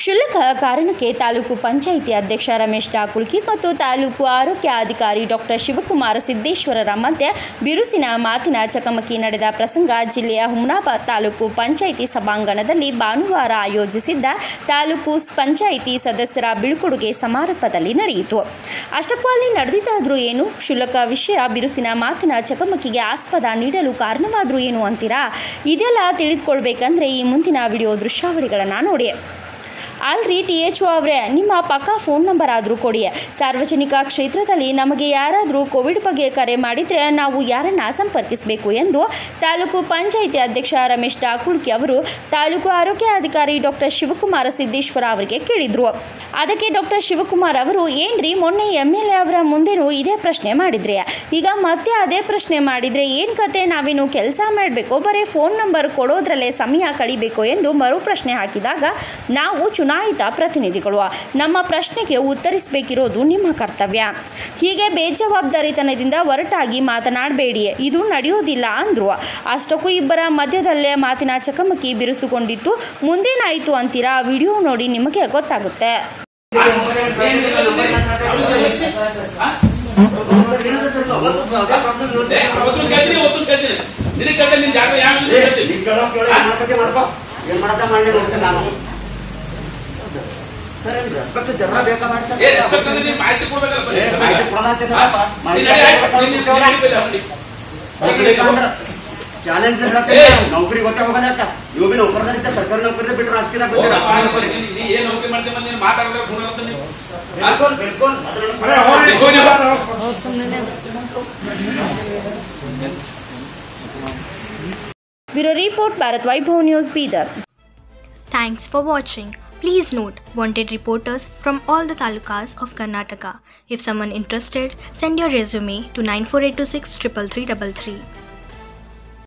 ಕ್ಷುಲ್ಲಕ ಕಾರಣಕ್ಕೆ ತಾಲೂಕು ಪಂಚಾಯಿತಿ ಅಧ್ಯಕ್ಷ ರಮೇಶ್ ಡಾಕುಳ್ಕಿ ಮತ್ತು ತಾಲೂಕು ಆರೋಗ್ಯ ಅಧಿಕಾರಿ ಡಾಕ್ಟರ್ ಶಿವಕುಮಾರ ಸಿದ್ದೇಶ್ವರರ ಮಧ್ಯೆ ಬಿರುಸಿನ ಮಾತಿನ ಚಕಮಕಿ ನಡೆದ ಪ್ರಸಂಗ ಜಿಲ್ಲೆಯ ಹುಮನಾಬಾದ್ ತಾಲೂಕು ಪಂಚಾಯಿತಿ ಸಭಾಂಗಣದಲ್ಲಿ ಭಾನುವಾರ ಆಯೋಜಿಸಿದ್ದ ತಾಲೂಕು ಪಂಚಾಯಿತಿ ಸದಸ್ಯರ ಬೀಳ್ಕೊಡುಗೆ ಸಮಾರಂಭದಲ್ಲಿ ನಡೆಯಿತು ಅಷ್ಟಕ್ಕೂ ಅಲ್ಲಿ ನಡೆದಿದ್ದಾದ್ರೂ ಏನು ಕ್ಷುಲ್ಲಕ ವಿಷಯ ಬಿರುಸಿನ ಮಾತಿನ ಚಕಮಕಿಗೆ ಆಸ್ಪದ ನೀಡಲು ಕಾರಣವಾದ್ರೂ ಏನು ಅಂತೀರಾ ಇದೆಲ್ಲ ತಿಳಿದುಕೊಳ್ಬೇಕಂದ್ರೆ ಈ ಮುಂದಿನ ವಿಡಿಯೋ ದೃಶ್ಯಾವಳಿಗಳನ್ನು ನೋಡಿ ಅಲ್ರಿ ಟಿ ಎಚ್ ಒ ಅವರೇ ನಿಮ್ಮ ಪಕ್ಕಾ ಫೋನ್ ನಂಬರ್ ಆದರೂ ಕೊಡಿ ಸಾರ್ವಜನಿಕ ಕ್ಷೇತ್ರದಲ್ಲಿ ನಮಗೆ ಯಾರಾದರೂ ಕೋವಿಡ್ ಬಗ್ಗೆ ಕರೆ ಮಾಡಿದರೆ ನಾವು ಯಾರನ್ನ ಸಂಪರ್ಕಿಸಬೇಕು ಎಂದು ತಾಲೂಕು ಪಂಚಾಯಿತಿ ಅಧ್ಯಕ್ಷ ರಮೇಶ್ ಡಾಕುಳ್ಕಿ ಅವರು ತಾಲೂಕು ಆರೋಗ್ಯ ಅಧಿಕಾರಿ ಡಾಕ್ಟರ್ ಶಿವಕುಮಾರ ಸಿದ್ದೇಶ್ವರ ಅವರಿಗೆ ಕೇಳಿದರು ಅದಕ್ಕೆ ಡಾಕ್ಟರ್ ಶಿವಕುಮಾರ್ ಅವರು ಏನ್ರಿ ಮೊನ್ನೆ ಎಮ್ ಎಲ್ ಎ ಅವರ ಮುಂದೆನೂ ಇದೇ ಪ್ರಶ್ನೆ ಮಾಡಿದ್ರಿ ಈಗ ಮತ್ತೆ ಅದೇ ಪ್ರಶ್ನೆ ಮಾಡಿದರೆ ಏನು ಕತೆ ನಾವೇನು ಕೆಲಸ ಮಾಡಬೇಕು ಬರೀ ಫೋನ್ ನಂಬರ್ ಕೊಡೋದ್ರಲ್ಲೇ ಸಮಯ ಕಳಿಬೇಕು ಎಂದು ಮರು ಪ್ರಶ್ನೆ ಹಾಕಿದಾಗ ನಾವು ಚುನಾಯಿತ ಪ್ರತಿನಿಧಿಗಳು ನಮ್ಮ ಪ್ರಶ್ನೆಗೆ ಉತ್ತರಿಸಬೇಕಿರೋದು ನಿಮ್ಮ ಕರ್ತವ್ಯ ಹೀಗೆ ಬೇಜವಾಬ್ದಾರಿತನದಿಂದ ಹೊರಟಾಗಿ ಮಾತನಾಡಬೇಡಿ ಇದು ನಡೆಯೋದಿಲ್ಲ ಅಂದರು ಅಷ್ಟಕ್ಕೂ ಇಬ್ಬರ ಮಧ್ಯದಲ್ಲೇ ಮಾತಿನ ಚಕಮಕಿ ಬಿರುಸುಗೊಂಡಿತ್ತು ಮುಂದೇನಾಯಿತು ಅಂತೀರಾ ವಿಡಿಯೋ ನೋಡಿ ನಿಮಗೆ ಗೊತ್ತಾಗುತ್ತೆ ಒತ್ತುನ್ ಕೇಳ್ತೀನಿ ಒತ್ತುನ್ ಕೇಳ್ತೀನಿ ನಿನಗೆ ಕೇಳ್ತೀನಿ ನಿನ್ ಜಾಗ ಯಾವ ಏನ್ ಮಾಡಕ ಮಾಡಿ ನೋಡ್ತೇನೆ ನಾನು ಸರ್ ರೆಸ್ಪೆಕ್ಟ್ ಜನ ಬೇಕಾ ಮಾಡಿ ಸರ್ ಏ ರೆಸ್ಪೆಕ್ಟ್ ಅಂದ್ರೆ ನೀನ್ ಮಾಹಿತಿ ಕೊಡ್ಬೇಕಲ್ಲ ಬರೀ. ಏ, ಮಾಹಿತಿ ಕೊಡೋದಾಗ್ತದಪ್ಪ. ಹಾ? ಮಾಹಿತಿ ನೀನ್ ನಡಿ, ಆಯ್ತು. ನೀನ್- ನೀನ್ ಕೊಡ್ತೇವಲ್ಲ. ನಡಿ ಬಿಡು, ಅವ್ನಿಗೆ. ಚಾಲೆಂಜ್ ಏ. ನೌಕರಿ ಗೊತ್ತೇ ಹೋಗಲ್ಲ ನೀವು ಬಿ ನೌಕರದಾರಿದ್ದ ಸರ್ಕಾರಿ ನೌಕರಿ ಬಿಟ್ಟು ರಾಜಕೀಯದಾಗ ಬಂದಿರ ಹೋಗಪ್ಪ, ನೀನ್- ನೀನ್- ನೀ ಏನ್ ನೌಕರಿ ಮಾಡ್ತೀಯ ಮತ್ತೆ ನೀನ್ ಮಾತಾಡಿದ್ರೆ ಫೋನ್ ಆಗುತ್ತೆ ನೀನು. ಬಿಲ್ಕುಲ್ ಬಿಲ್ಕುಲ್ ಎಷ್ಟೋ ಜನ- bureau report Bharat Vaibhav news Bidar Thanks for watching. Please note wanted reporters from all the talukas of Karnataka. If someone interested, send your resume to 94826 33333.